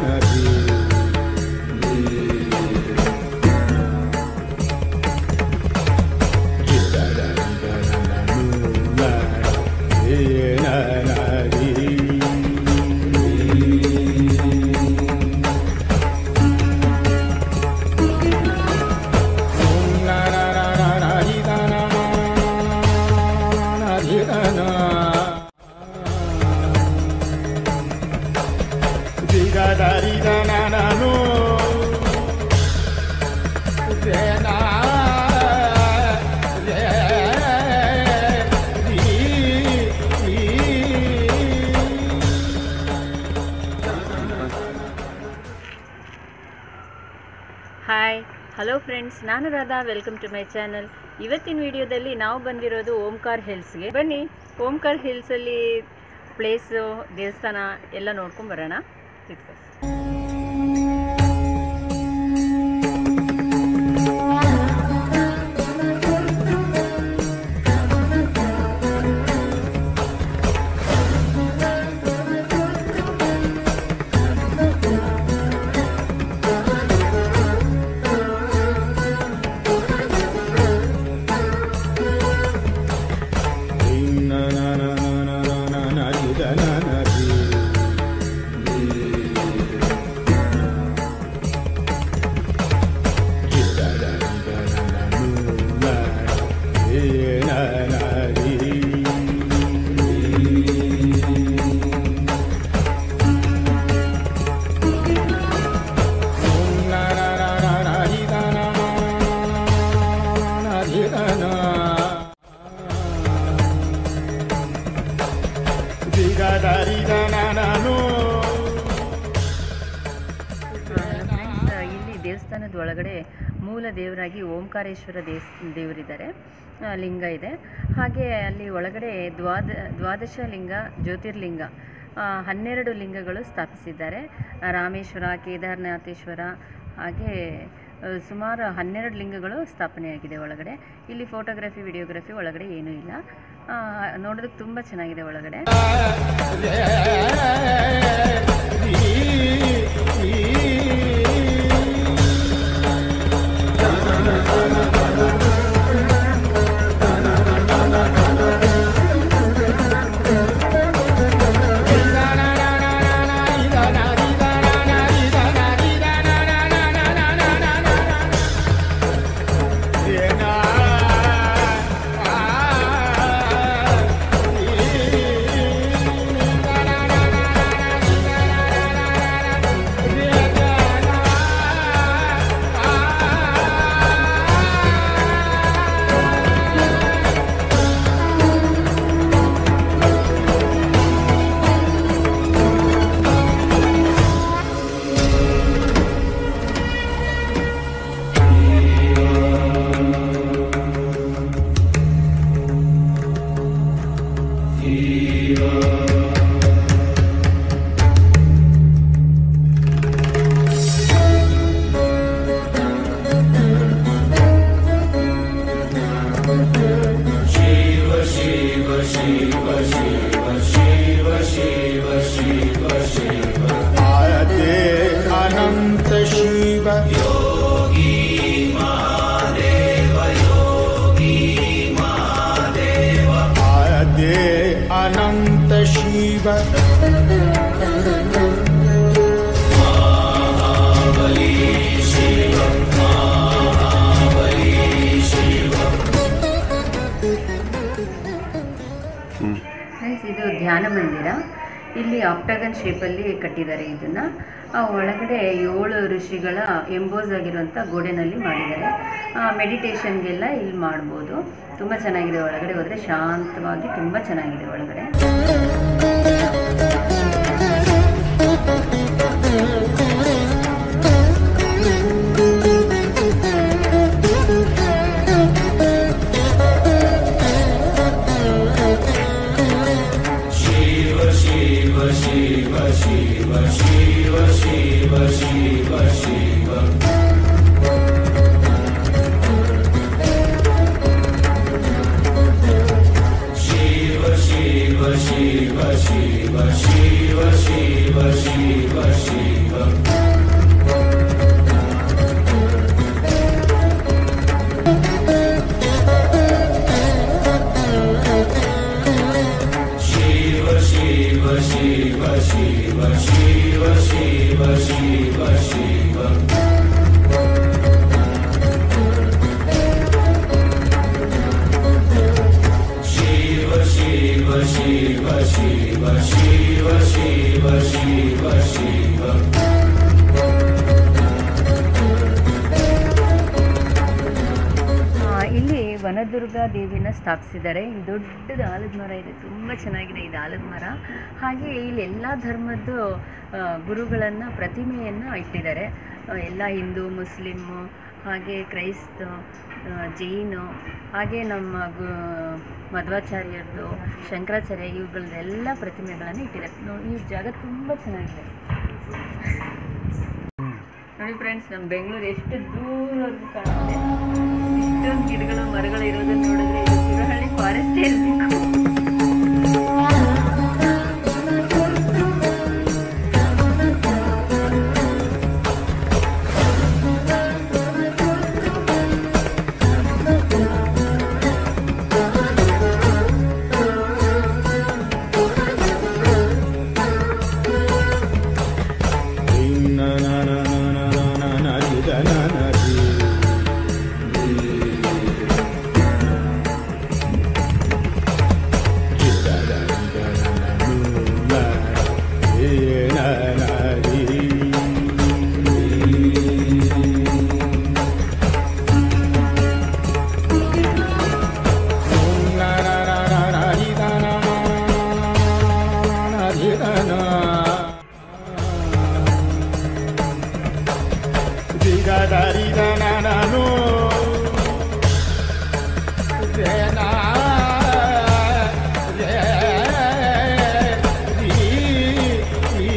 Hi hello friends ನಾನು Radha welcome to my channel ಇವತ್ತಿನ ವಿಡಿಯೋದಲ್ಲಿ ನಾವು ಬಂದಿರೋದು ಓಂಕಾರ್ ಹಿಲ್ಸ್ಗೆ ಬನ್ನಿ ಓಂಕಾರ್ ಹಿಲ್ಸಲ್ಲಿ ಪ್ಲೇಸು ದೇವಸ್ಥಾನ ಎಲ್ಲ ನೋಡ್ಕೊಂಡು ಬರೋಣ ತಿರ್ಗಾಸ್. ಫ್ರೆಂಡ್ಸ್ ಇಲ್ಲಿ ದೇವಸ್ಥಾನದ ಒಳಗಡೆ ಮೂಲ ದೇವರಾಗಿ ಓಂಕಾರೇಶ್ವರ ದೇವಸ್ ದೇವರಿದ್ದಾರೆ ಆ, ಲಿಂಗ ಇದೆ ಹಾಗೆ ಅಲ್ಲಿ ಒಳಗಡೆ ದ್ವಾದ ದ್ವಾದಶ ಲಿಂಗ ಜ್ಯೋತಿರ್ಲಿಂಗ ಆ, ಹನ್ನೆರಡು ಲಿಂಗಗಳು ಸ್ಥಾಪಿಸಿದ್ದಾರೆ ಆ, ರಾಮೇಶ್ವರ ಕೇದಾರನಾಥೇಶ್ವರ ಹಾಗೆ ಆ, ಸುಮಾರು ಹನ್ನೆರಡು ಲಿಂಗಗಳು ಸ್ಥಾಪನೆಯಾಗಿದೆ ಒಳಗಡೆ ಇಲ್ಲಿ ಫೋಟೋಗ್ರಫಿ ವಿಡಿಯೋಗ್ರಫಿ ಒಳಗಡೆ ಏನೂ ಇಲ್ಲ ಆ, ನೋಡೋದಕ್ಕೆ ತುಂಬ ಚೆನ್ನಾಗಿದೆ ಒಳಗಡೆ आयते अनंत शिव आयते अनंत शिव ಫ್ರೆಂಡ್ಸ್ ಇದು ಧ್ಯಾನ ಮಂದಿರ ಇಲ್ಲಿ ಆಕ್ಟಗನ್ ಶೇಪಲ್ಲಿ ಕಟ್ಟಿದ್ದಾರೆ ಇದನ್ನು ಒಳಗಡೆ ಏಳು ಋಷಿಗಳ ಎಂಬೋಸ್ ಆಗಿರುವಂಥ ಗೋಡೆನಲ್ಲಿ ಮಾಡಿದ್ದಾರೆ ಮೆಡಿಟೇಷನ್ಗೆಲ್ಲ ಇಲ್ಲಿ ಮಾಡ್ಬೋದು ತುಂಬ ಚೆನ್ನಾಗಿದೆ ಒಳಗಡೆ ಹೋದರೆ ಶಾಂತವಾಗಿ ತುಂಬ ಚೆನ್ನಾಗಿದೆ ಒಳಗಡೆ शिव शिव ನವದುರ್ಗಾ ದೇವಿನ ಸ್ಥಾಪಿಸಿದ್ದಾರೆ ಇಲ್ಲಿ ದೊಡ್ಡದು ಆಲದ ಮರ ಇದೆ ತುಂಬ ಚೆನ್ನಾಗಿದೆ ಇದು ಆಲದ ಮರ ಹಾಗೆ ಇಲ್ಲಿ ಎಲ್ಲ ಧರ್ಮದ್ದು ಗುರುಗಳನ್ನು ಪ್ರತಿಮೆಯನ್ನು ಇಟ್ಟಿದ್ದಾರೆ ಆ, ಎಲ್ಲ ಹಿಂದೂ ಮುಸ್ಲಿಮ್ಮು ಹಾಗೆ ಕ್ರೈಸ್ತ ಆ, ಜೈನು ಹಾಗೆ ನಮ್ಮ ಗು ಮಧ್ವಾಚಾರ್ಯರದು ಶಂಕರಾಚಾರ್ಯ ಇವುಗಳನ್ನೆಲ್ಲ ಪ್ರತಿಮೆಗಳನ್ನು ಇಟ್ಟಿದ್ದಾರೆ ನೋಡಿ ಈ ಜಾಗ ತುಂಬ ಚೆನ್ನಾಗಿದೆ ನೋಡಿ ಫ್ರೆಂಡ್ಸ್ ನಮ್ಮ ಬೆಂಗಳೂರು ಎಷ್ಟು ದೂರವರೆಗೂ ಕಾಣುತ್ತೆ ಇಷ್ಟೊಂದು ಗಿಡಗಳು ಮರಗಳು ಇರೋದನ್ನ ನೋಡಿದ್ರೆ ಇದು ಸುರಹಳ್ಳಿ ಫಾರೆಸ್ಟ್ ಇರಬೇಕು na na na na na na na na di da na na di. Di da da di da na na nu na di na na di. Na na na na na di da na na na na na di da na. Di da da di da na na no. Di na. Di di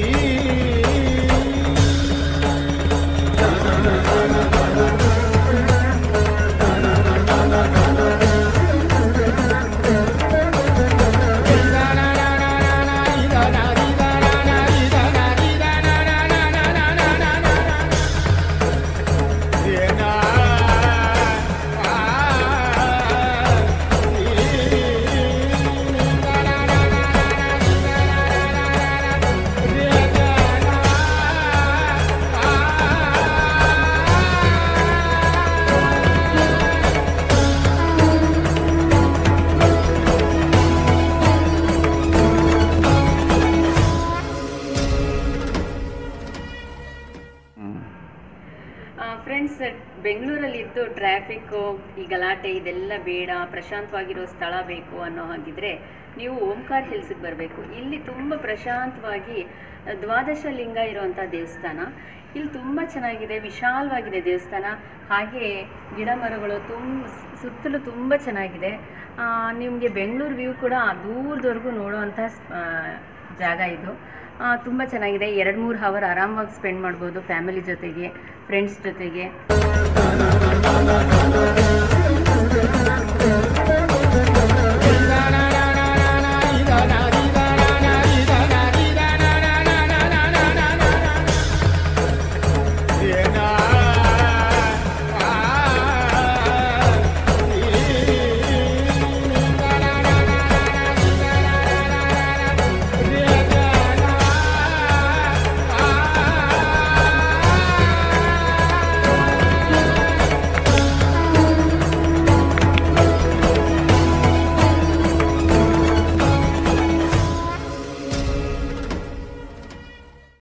friends ಬೆಂಗಳೂರಲ್ಲಿ ಇದ್ದು traffic ಈ ಗಲಾಟೆ ಇದೆಲ್ಲ ಬೇಡ ಪ್ರಶಾಂತವಾಗಿರೋ ಸ್ಥಳ ಬೇಕು ಅನ್ನೋ ಹಾಗಿದ್ರೆ ನೀವು ಓಂಕಾರ್ ಹಿಲ್ಸಿಗೆ ಬರಬೇಕು ಇಲ್ಲಿ ತುಂಬ ಪ್ರಶಾಂತವಾಗಿ ದ್ವಾದಶ ಲಿಂಗ ಇರುವಂಥ ದೇವಸ್ಥಾನ ಇಲ್ಲಿ ತುಂಬ ಚೆನ್ನಾಗಿದೆ ವಿಶಾಲವಾಗಿದೆ ದೇವಸ್ಥಾನ ಹಾಗೆ ಗಿಡ ಮರಗಳು ತುಂಬ ಸುತ್ತಲೂ ತುಂಬ ಚೆನ್ನಾಗಿದೆ ನಿಮಗೆ ಬೆಂಗಳೂರು ವ್ಯೂ ಕೂಡ ದೂರದವರೆಗೂ ನೋಡುವಂಥ ಆ, ಜಾಗ ಇದು ತುಂಬ ಚೆನ್ನಾಗಿದೆ ಎರಡು ಮೂರು ಹವರ್ ಆರಾಮಾಗಿ ಸ್ಪೆಂಡ್ ಮಾಡ್ಬೋದು ಫ್ಯಾಮಿಲಿ ಜೊತೆಗೆ ಫ್ರೆಂಡ್ಸ್ ಜೊತೆಗೆ